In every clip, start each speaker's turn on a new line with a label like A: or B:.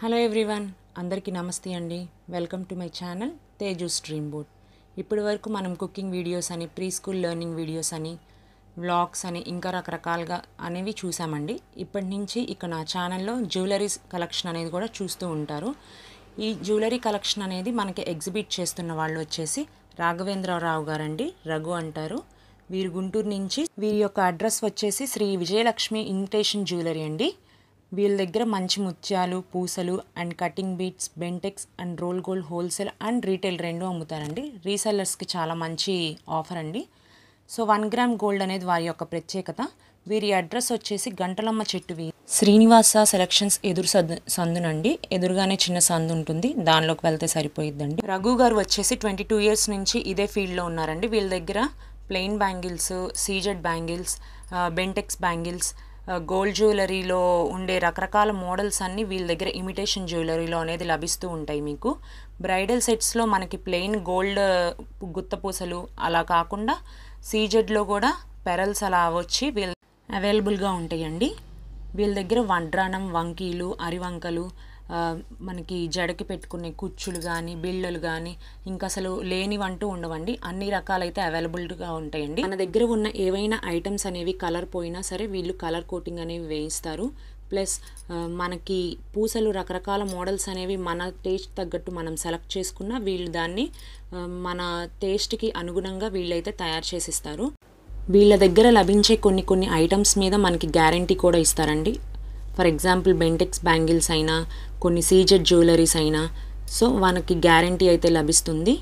A: hello everyone అందరికీ నమస్తే అండి welcome to my channel Teju dream board ఇప్పటి వరకు మనం కుకింగ్ వీడియోస్ అని ప్రీ స్కూల్ లెర్నింగ్ వీడియోస్ అని వ్లాగ్స్ అని ఇంకా రకరకాలుగా అనేవి చూసామండి ఇప్పటి నుంచి ఇక నా ఛానల్లో జ్యువెలరీస్ కలెక్షన్ అనేది కూడా చూస్తూ ఉంటారు ఈ జ్యువెలరీ కలెక్షన్ అనేది మనకి ఎగ్జిబిట్ చేస్తున్న వాళ్ళు వచ్చేసి రాఘవేంద్రరావు గారండి రఘు అంటారు వీరు గుంటూరు నుంచి వీరి యొక్క అడ్రస్ వచ్చేసి శ్రీ విజయలక్ష్మి ఇన్విటేషన్ జ్యువెలరీ అండి వీళ్ళ దగ్గర మంచి ముత్యాలు పూసలు and cutting beads Bentex and roll gold wholesale and retail రెండు అమ్ముతారండి రీసెల్లర్స్కి చాలా మంచి ఆఫర్ అండి సో వన్ గ్రామ్ గోల్డ్ అనేది వారి యొక్క ప్రత్యేకత వీరి అడ్రస్ వచ్చేసి గంటలమ్మ చెట్టు వీ శ్రీనివాస సెలక్షన్స్ ఎదురు సందు సందునండి ఎదురుగానే చిన్న సందు ఉంటుంది దానిలోకి వెళ్తే సరిపోయిద్దండి రఘు గారు వచ్చేసి ట్వంటీ టూ ఇయర్స్ నుంచి ఇదే ఫీల్డ్లో ఉన్నారండి వీళ్ళ దగ్గర plain bangles CZ bangles Bentex bangles gold జ్యువెలరీలో ఉండే రకరకాల మోడల్స్ అన్నీ వీళ్ళ దగ్గర ఇమిటేషన్ జ్యువెలరీలో అనేది లభిస్తూ ఉంటాయి మీకు బ్రైడల్ సెట్స్లో మనకి ప్లెయిన్ గోల్డ్ గుత్తపూసలు అలా కాకుండా సీజెడ్లో కూడా పెరల్స్ అలా వచ్చి వీళ్ళ అవైలబుల్గా ఉంటాయండి వీళ్ళ దగ్గర వడ్రానం వంకీలు అరివంకలు ఆ, మనకి జడకి పెట్టుకునే కుచ్చులు కానీ బిళ్ళలు కానీ ఇంకా అసలు లేనివంటూ ఉండవండి అన్ని రకాలైతే అవైలబుల్గా ఉంటాయండి మన దగ్గర ఉన్న ఏవైనా ఐటమ్స్ అనేవి కలర్ పోయినా సరే వీళ్ళు కలర్ కోటింగ్ అనేవి వేయిస్తారు ప్లస్ ఆ, మనకి పూసలు రకరకాల మోడల్స్ అనేవి మన టేస్ట్ తగ్గట్టు మనం సెలెక్ట్ చేసుకున్న వీళ్ళు దాన్ని ఆ, మన టేస్ట్కి అనుగుణంగా వీళ్ళైతే తయారు చేసిస్తారు వీళ్ళ దగ్గర లభించే కొన్ని కొన్ని ఐటమ్స్ మీద మనకి గ్యారంటీ కూడా ఇస్తారండి ఫర్ ఎగ్జాంపుల్ బెంటెక్స్ బ్యాంగిల్స్ అయినా కొన్ని సీజెడ్ జ్యువెలరీస్ అయినా సో మనకి గ్యారంటీ అయితే లభిస్తుంది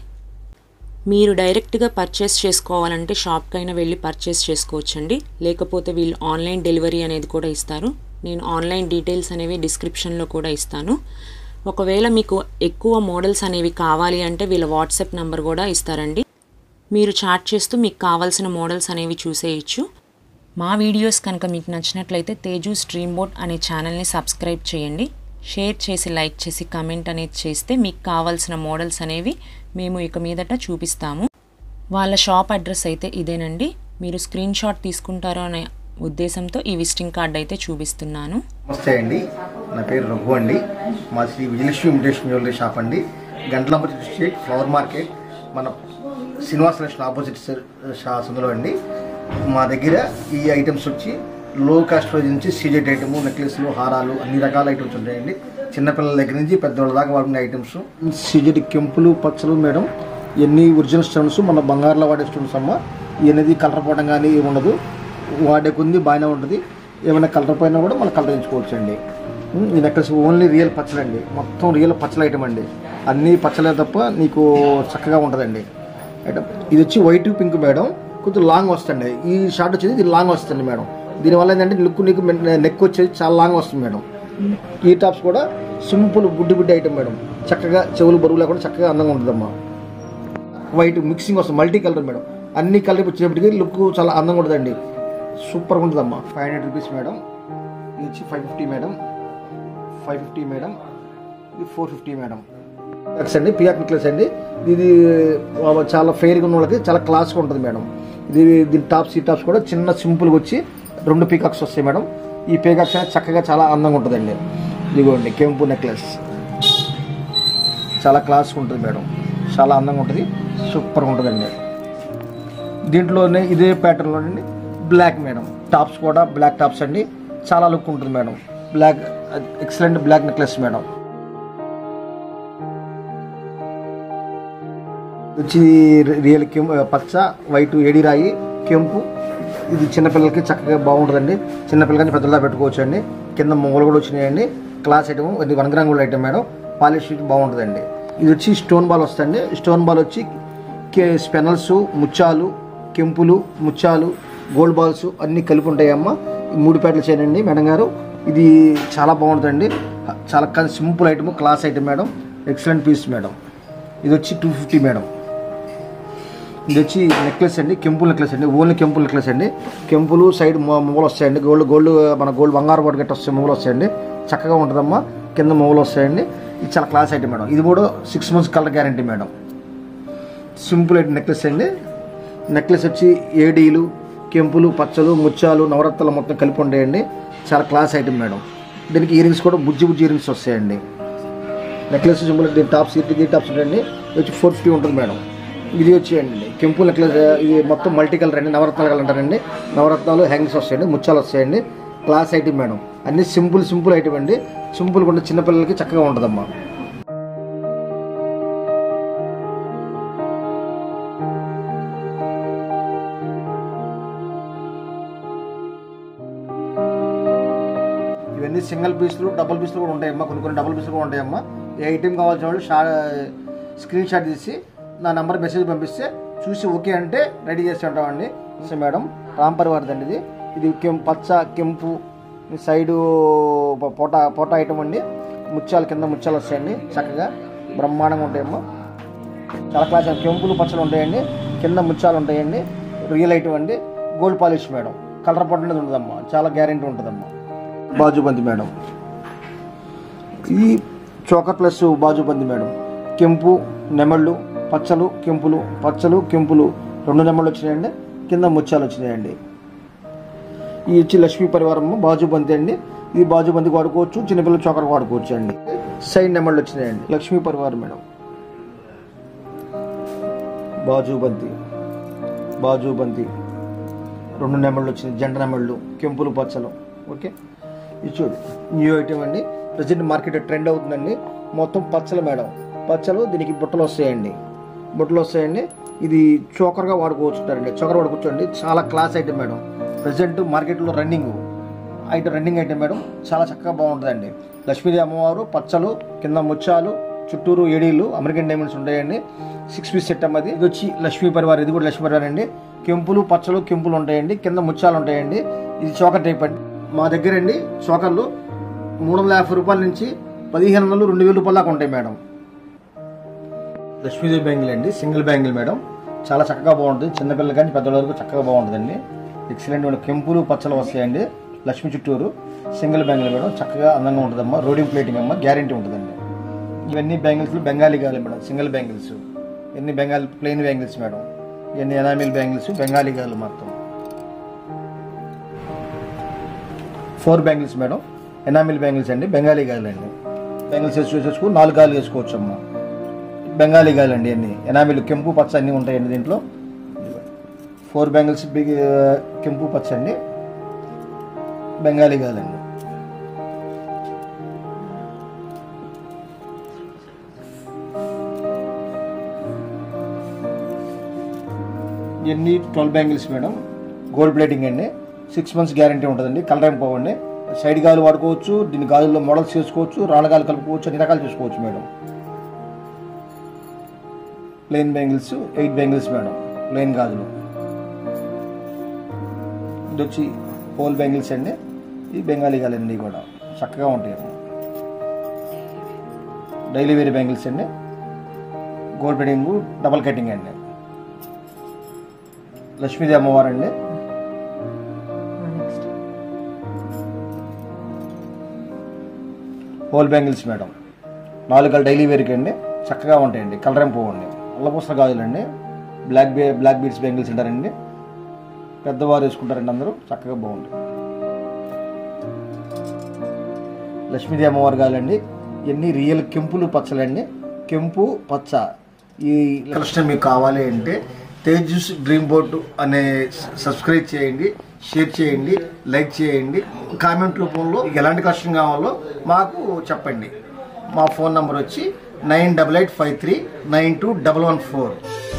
A: మీరు డైరెక్ట్గా పర్చేస్ చేసుకోవాలంటే షాప్కైనా వెళ్ళి పర్చేస్ చేసుకోవచ్చండి లేకపోతే వీళ్ళు ఆన్లైన్ డెలివరీ అనేది కూడా ఇస్తారు నేను ఆన్లైన్ డీటెయిల్స్ అనేవి డిస్క్రిప్షన్లో కూడా ఇస్తాను ఒకవేళ మీకు ఎక్కువ మోడల్స్ అనేవి కావాలి అంటే వీళ్ళ వాట్సాప్ నెంబర్ కూడా ఇస్తారండి మీరు చాట్ చేస్తూ మీకు కావాల్సిన మోడల్స్ అనేవి చూసేయచ్చు మా వీడియోస్ కనుక మీకు నచ్చినట్లయితే తేజు స్ట్రీమ్ బోర్డ్ అనే ఛానల్ని సబ్స్క్రైబ్ చేయండి షేర్ చేసి లైక్ చేసి కమెంట్ అనేది చేస్తే మీకు కావాల్సిన మోడల్స్ అనేవి మేము ఇక మీదట చూపిస్తాము వాళ్ళ షాప్ అడ్రస్ అయితే ఇదేనండి మీరు స్క్రీన్ షాట్ తీసుకుంటారో అనే ఉద్దేశంతో ఈ విజిటింగ్ కార్డ్ అయితే చూపిస్తున్నాను
B: నమస్తే అండి నా పేరు రఘు అండి మా Sri Vijayalakshmi imitation jewellery shop అండి గంటలంపతి స్ట్రీట్ ఫ్లవర్ మార్కెట్ మన శ్రీనివాస లక్ష్మి ఆపోజిట్ షా సందులో అండి మా దగ్గర ఈ ఐటమ్స్ వచ్చి లో కాస్ట్ ప్రైజ్ నుంచి సీజెట్ ఐటమ్ నెక్లెస్లు హారాలు అన్ని రకాల ఐటమ్స్ ఉంటాయండి చిన్నపిల్లల దగ్గర నుంచి పెద్దవాళ్ళ దాకా వాడుకునే ఐటమ్స్ సీజెట్ కెంపులు పచ్చలు మేడం ఎన్ని ఒరిజినల్ స్టోన్స్ మన బంగారులో వాడే స్టోన్స్ అమ్మ ఇవన్నీ కలర్ పోవడం కానీ ఏమి ఉండదు వాడే కొంది బాగానే ఉంటుంది ఏమైనా కలర్ పోయినా కూడా మనం కలర్ ఎంచుకోవచ్చు అండి ఉమ్, ఈ నెక్లెస్ ఓన్లీ రియల్ పచ్చలండి మొత్తం రియల్ పచ్చల ఐటమ్ అండి అన్ని పచ్చలే తప్ప నీకు చక్కగా ఉంటుందండి ఐటమ్ ఇది వచ్చి వైట్ పింక్ మేడం కొంచెం లాంగ్ వస్తుంది ఈ షార్ట్ వచ్చేది ఇది లాంగ్ వస్తుంది మేడం దీనివల్ల ఏంటంటే లుక్ నీకు నెక్ వచ్చేది చాలా లాంగ్ వస్తుంది మేడం ఈ టాప్స్ కూడా సింపుల్ బుడ్డి బుడ్డి ఐటమ్ మేడం చక్కగా చెవులు బరువు లేకుండా చక్కగా అందంగా ఉంటుందమ్మా వైట్ మిక్సింగ్ వస్తుంది మల్టీ కలర్ మేడం అన్ని కలర్ వచ్చేటప్పటికి లుక్ చాలా అందంగా ఉంటుందండి సూపర్గా ఉంటుందమ్మా ఫైవ్ హండ్రెడ్ రూపీస్ మేడం ఇది వచ్చి five fifty madam five fifty madam ఇది ఫోర్ ఫిఫ్టీ మేడం నెక్లెస్ అండి పియాక్ నెక్లెస్ అండి ఇది ఆ, చాలా ఫెయిర్గా ఉన్న వాళ్ళకి చాలా క్లాస్గా ఉంటుంది మేడం ఇది దీని టాప్స్ ఈ టాప్స్ కూడా చిన్న సింపుల్గా వచ్చి రెండు పీకాక్స్ వస్తాయి మేడం ఈ పీకాక్స్ అనేది చక్కగా చాలా అందంగా ఉంటుందండి ఇదిగోండి కెంపు నెక్లెస్ చాలా క్లాస్గా ఉంటుంది మేడం చాలా అందంగా ఉంటుంది సూపర్గా ఉంటుందండి దీంట్లోనే ఇదే ప్యాటర్న్లోనండి బ్లాక్ మేడం టాప్స్ కూడా బ్లాక్ టాప్స్ అండి చాలా లుక్ ఉంటుంది madam black excellent black necklace madam వచ్చి రియల్ కెంపు పచ్చ వైట్ ఏడి రాయి కెంపు ఇది చిన్నపిల్లలకి చక్కగా బాగుంటుందండి చిన్నపిల్లలకి పెద్దలా పెట్టుకోవచ్చు అండి కింద మొగలు కూడా వచ్చినాయండి క్లాస్ ఐటమ్ ఇది one gram gold item madam polish బాగుంటుందండి ఇది వచ్చి స్టోన్ బాల్ వస్తుంది స్టోన్ బాల్ వచ్చి కే స్పెనల్స్ ముత్యాలు కెంపులు ముత్యాలు గోల్డ్ బాల్స్ అన్నీ కలిపి ఉంటాయమ్మ ఈ మూడు పేటలు చేయనండి మేడం గారు ఇది చాలా బాగుంటుందండి చాలా simple item class item madam excellent piece madam ఇది వచ్చి టూ ఫిఫ్టీ మేడం ఇది వచ్చి నెక్లెస్ అండి కెంపుల్ నెక్లెస్ అండి ఓన్లీ కెంపుల్ నెక్లెస్ అండి కెంపులు సైడ్ మొగలు వస్తాయండి గోల్డ్ గోల్డ్ మన గోల్డ్ బంగారు పట్టు గట్ట వస్తాయి మొగలు వస్తాయండి చక్కగా ఉంటుందమ్మా కింద మొగలు వస్తాయండి ఇది చాలా క్లాస్ ఐటమ్ మేడం ఇది కూడా six months colour guarantee madam simple item necklace అండి నెక్లెస్ వచ్చి ఏడీలు కెంపులు పచ్చలు ముత్యాలు నవరత్నాలు మొత్తం కలిపి ఉంటాయండి చాలా క్లాస్ ఐటమ్ మేడం దీనికి ఇయరింగ్స్ కూడా బుజ్జి బుజ్జి ఇయరింగ్స్ వస్తాయండి నెక్లెస్ సింబల్ దీని టాప్స్ ఇది టాప్స్ ఉంటాయండి ఇది వచ్చి ఫోర్ ఫిఫ్టీ ఉంటుంది మేడం ఇది వచ్చేయండి కెంపు నెక్లెస్ ఇది మొత్తం మల్టీ కలర్ అండి నవరత్నాలు కలర్ అంటారండి నవరత్నాలు హ్యాంగ్స్ వస్తాయండి ముత్యాలు వస్తాయండి క్లాస్ ఐటమ్ మేడం అన్ని సింపుల్ సింపుల్ ఐటమ్ అండి సింపుల్ ఉంటే చిన్నపిల్లలకి చక్కగా ఉంటుందమ్మా ఇవన్నీ సింగిల్ పీసులు డబుల్ పీసులు కూడా ఉంటాయమ్మా కొన్ని కొన్ని డబుల్ పీసులు కూడా ఉంటాయమ్మా ఏ ఐటెం కావాల్సిన వాళ్ళు షా స్క్రీన్ షాట్ తీసి నా నెంబర్ మెసేజ్ పంపిస్తే చూసి ఓకే అంటే రెడీ చేసి ఉంటామండి సో మేడం రామ్ పరివార్ అండి ఇది ఇది కెం పచ్చ కెంపు సైడు ప- పొట పొట ఐటమ్ అండి ముత్యాలు కింద ముత్యాలు వస్తాయండి చక్కగా బ్రహ్మాండంగా ఉంటాయమ్మా చాలా క్లాస్ కెంపులు పచ్చలు ఉంటాయండి కింద ముత్యాలు ఉంటాయండి రియల్ ఐటమ్ అండి గోల్డ్ పాలిష్ మేడం కలర్ పడినది ఉండదమ్మా చాలా గ్యారెంటీ ఉంటుందమ్మా బాజుబంది మేడం ఇది చోకర్ ప్లస్ బాజుబంది మేడం కెంపు నెమళ్ళు పచ్చలు కెంపులు పచ్చలు కెంపులు రెండు నెమళ్ళు వచ్చినాయండి కింద ముత్యాలు వచ్చినాయండి ఇది వచ్చి లక్ష్మీ పరివారం బాజుబంది అండి ఇది బాజుబందికి వాడుకోవచ్చు చిన్నపిల్లల చోకర్ వాడుకోవచ్చు అండి సైడ్ నెమళ్ళు వచ్చినాయండి లక్ష్మీ పరివారం మేడం బాజుబంతి బాజుబంతి రెండు నెమళ్ళు వచ్చినాయి జెండ నెమళ్ళు కెంపులు పచ్చలు ఓకే ఇది చూడు న్యూ ఐటమ్ అండి ప్రజెంట్ మార్కెట్ ట్రెండ్ అవుతుందండి మొత్తం పచ్చలు మేడం పచ్చలు దీనికి బుట్టలు వస్తాయండి బుట్టలు వస్తాయండి ఇది చోకర్గా వాడుకోవచ్చుంటారండి చోకర్ వాడుకోవచ్చండి చాలా క్లాస్ ఐటమ్ మేడం ప్రజెంట్ మార్కెట్లో running item running item madam చాలా చక్కగా బాగుంటుందండి లక్ష్మీదేవి అమ్మవారు పచ్చలు కింద ముత్యాలు చుట్టూరు ఏడీలు అమెరికన్ డైమండ్స్ ఉంటాయండి సిక్స్ పీస్ సెట్ అమ్మది ఇది వచ్చి లక్ష్మీ పరివార్ ఇది కూడా లక్ష్మీ పరివార్ అండి కెంపులు పచ్చలు కెంపులు ఉంటాయండి కింద ముత్యాలు ఉంటాయండి ఇది చోకర్ టైప్ అండి మా దగ్గర అండి చోకర్లు మూడు వందల యాభై రూపాయల నుంచి పదిహేను వందలు రెండు వేల రూపాయల దాకా ఉంటాయి మేడం లక్ష్మీదేవి బ్యాంగిల్ అండి సింగిల్ బ్యాంగిల్ మేడం చాలా చక్కగా బాగుంటుంది చిన్నపిల్లల కానీ పెద్దల వరకు చక్కగా బాగుంటుందండి ఎక్సలెంట్ మేడం కెంపులు పచ్చలు వస్తాయండి లక్ష్మీ చుట్టూరు సింగిల్ బ్యాంగిల్ మేడం చక్కగా అందంగా ఉంటుందమ్మా రోడింగ్ ప్లేటింగ్ అమ్మా గ్యారంటీ ఉంటుందండి ఇవన్నీ బ్యాంగిల్స్ బెంగాలీ గాలి మేడం సింగిల్ బ్యాంగిల్స్ ఇవన్నీ బెంగాల్ ప్లెయిన్ బ్యాంగిల్స్ మేడం ఇవన్నీ ఎనామిల్ బ్యాంగిల్స్ బెంగాలీ గాలి మొత్తం four bangles madam enamel bangles అండి బెంగాలీ గాలి అండి బ్యాంగిల్స్ వేసి వేసేసుకో నాలుగు గాలు వేసుకోవచ్చు అమ్మా బెంగాలీ గాలి అండి అన్ని ఎనామిల్ కెంపు పచ్చ అన్నీ ఉంటాయండి దీంట్లో ఫోర్ బ్యాంగిల్స్ బిగ్ కెంపు పచ్చ అండి బెంగాలీ గాలి అండి ఇవన్నీ twelve bangles madam gold plating అండి సిక్స్ మంత్స్ గ్యారంటీ ఉంటుందండి కలర్ ఏం పోవండి సైడ్ గాలు వాడుకోవచ్చు దీని గాజుల్లో మోడల్స్ చేసుకోవచ్చు రాళ్ళ గాలు కలుపుకోవచ్చు అన్ని రకాలు చేసుకోవచ్చు madam plain bangles eight bangles madam plain గాజులు ఇది వచ్చి హోల్ బ్యాంగిల్స్ అండి ఈ బెంగాలీ గాలండి కూడా చక్కగా ఉంటాయి డైలీ వేర్ బ్యాంగిల్స్ అండి గోల్డ్ ప్లేటింగ్ డబల్ కటింగ్ అండి లక్ష్మీదేవి అమ్మవారు అండి
A: నెక్స్ట్
B: హోల్ బ్యాంగిల్స్ మేడం నాలుగు డైలీ వేర్కి అండి చక్కగా ఉంటాయండి కలర్ ఏం పోవండి అల్లపూసల గాజులండి బ్లాక్ బే బ్లాక్ బీడ్స్ బ్యాంగిల్స్ అంటారండి పెద్దవారు వేసుకుంటారండి అందరూ చక్కగా బాగుంటాయి లక్ష్మీదేవి అమ్మవారు గాలండి ఇవన్నీ రియల్ కెంపులు పచ్చలండి కెంపు పచ్చ ఈ కలెక్షన్ మీకు కావాలి అంటే తేజస్ డ్రీమ్ బోర్డు అనే సబ్స్క్రైబ్ చేయండి షేర్ చేయండి లైక్ చేయండి కామెంట్ రూపంలో మీకు ఎలాంటి కలెక్షన్ కావాలో మాకు చెప్పండి మా ఫోన్ నంబర్ వచ్చి nine double eight five three nine two double one four